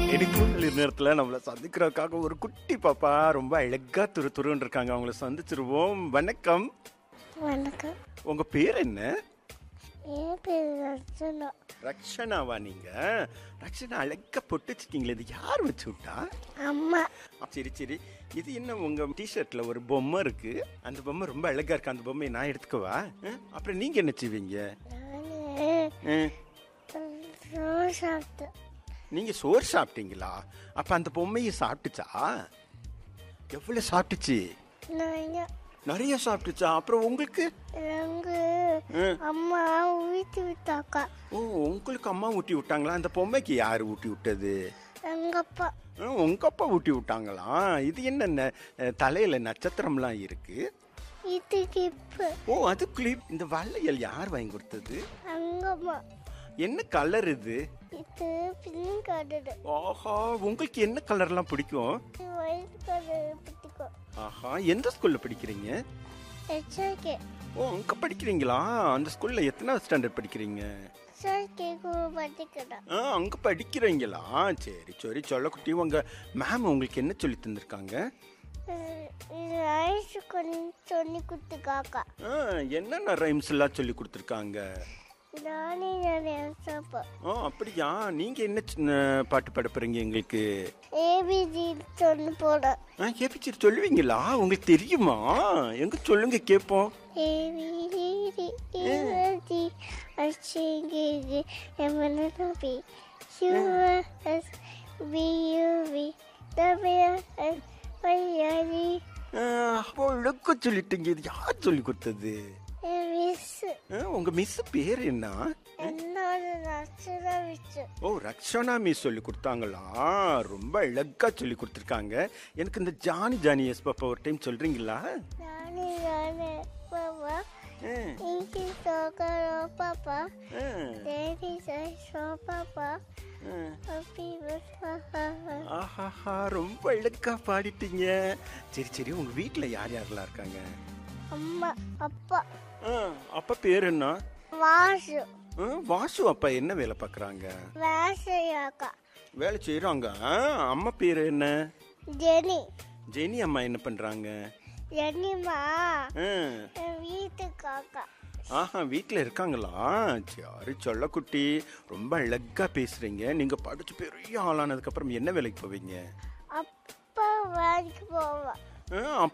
இடிக்குள்ள நேரத்தில் நம்மளை சந்திக்கிறதுக்காக ஒரு குட்டி பாப்பா ரொம்ப அழகா துரு துருன்னு இருக்காங்க அவங்கள சந்திச்சிருவோம் வணக்கம் வணக்கம் உங்க பேர் என்ன என் பேர் ரச்சனா ரக்ஷனாவா நீங்க ரக்ஷனா அழகா பொட்டு வச்சிருக்கீங்களே இது யார் வச்சு விட்டா அம்மா ஆ, சரி சரி இது என்ன உங்க டிஷர்ட்ல ஒரு பொம்மை இருக்கு அந்த பொம்மை ரொம்ப அழகா இருக்கு அந்த பொம்மையை நான் எடுத்துக்கவா ஆ? அப்புறம் நீங்க என்ன செய்வீங்க நான் ஆ, சோறு சாப்பிட்டேன் நீங்க சோறு சாப்பிட்டீங்களா அப்ப அந்த பொம்மையை சாப்பிட்டுச்சா எவ்வளவு சாப்பிட்டுச்சு நான் நிறைய சாப்பிட்டுச்சா அப்புறம் உங்களுக்கு எனக்கு ஆ. அம்மா ஊற்றி விட்டாக்கா ஓ உங்களுக்கு அம்மா ஊட்டி விட்டாங்களா அந்த பொம்மைக்கு யார் ஊட்டி விட்டது எங்க அப்பா ஆ, உங்க அப்பா ஊட்டி விட்டாங்களா இது என்னென்ன அஹ், தலையில நட்சத்திரம்லாம் இருக்கு இதுக்கு இப்போ ஓ அது கிளிப் இந்த வளையல் யார் வாங்கி கொடுத்தது எங்க அம்மா என்ன கலர் இது இது பிங்க் கலரு ஆஹா உங்களுக்கு என்ன கலர்லாம் பிடிக்கும் ஒயிட் கலர் பிடிக்கும் ஆஹா எந்த ஸ்கூல்ல படிக்கிறீங்க எச்சரிக்கை ஓ அங்க படிக்கிறீங்களா அந்த ஸ்கூல்ல எத்தனாவது ஸ்டாண்டர்ட் படிக்கிறீங்க எச்சரிக்கை கூட படிக்கிறேன் ஆ அங்க படிக்கிறீங்களா சரி சரி சொல்லக்குட்டி உங்க மேம் உங்களுக்கு என்ன சொல்லி தந்திருக்காங்க இது ஐஸ் கொஞ்சம் சொல்லி கொடுத்துக்காக்கா ஆ, என்னென்ன ரைம்ஸ் எல்லாம் சொல்லி கொடுத்துருக்காங்க நானே நிறைய சாப்பிட்றேன் ஆ அப்படியா நீங்க என்ன சின்ன பாட்டு பாட போறீங்க எங்களுக்கு ஏபிஜி சொல்லி போகிறேன் ஆ ஏபிச்சி சொல்லுவீங்களா உங்களுக்கு தெரியுமா எங்க சொல்லுங்க கேட்போம் ஏபிஜி ஏபிஜி அச்சிங்கிஜி எமனபி யூஎஸ் பியூவி டபிள்யூஎஸ் பையாஜி ஆ, ஒழுக்க சொல்லிட்டீங்க இது யார் சொல்லி கொடுத்தது மிஸ் ஆ, உங்க மிஸ் பேர் என்ன என்னோட நச்சுரா விச்சு ஓ ரக்ஷனா மிஸ் சொல்லி கொடுத்தாங்களா ரொம்ப அழகா சொல்லி கொடுத்துருக்காங்க எனக்கு இந்த ஜானி ஜானி எஸ் பாப்பா ஒரு டைம் சொல்றீங்களா நானே நானே பாப்பா ஆ, இங்கி சோக்கரோ பாப்பா ஆ, டேடி சோ பாப்பா ஆ. ஹாப்பி ஆஹாஹா ரொம்ப அழகா பாடிட்டீங்க சரி சரி உங்க வீட்ல யார் யாரெல்லாம் இருக்காங்க அம்மா அப்பா ஆ, அப்பா பேர் என்ன வாசு ஆ, வாசு அப்பா என்ன வேலை பார்க்குறாங்க வாசையாக்கா வேலை செய்கிறாங்க அம்மா பேர் என்ன ஜெனி ஜெனி அம்மா என்ன பண்ணுறாங்க ஜெனிமா ஆ, வீட்டுக்காக்கா ஆஹா வீட்டில் இருக்காங்களா சரி சொல்லக்குட்டி ரொம்ப அழகா பேசுறீங்க நீங்க படிச்சு பெரிய ஆளானதுக்கு அப்புறம் என்ன வேலைக்கு போவீங்க அப்பா வேலைக்கு போவா ஆ,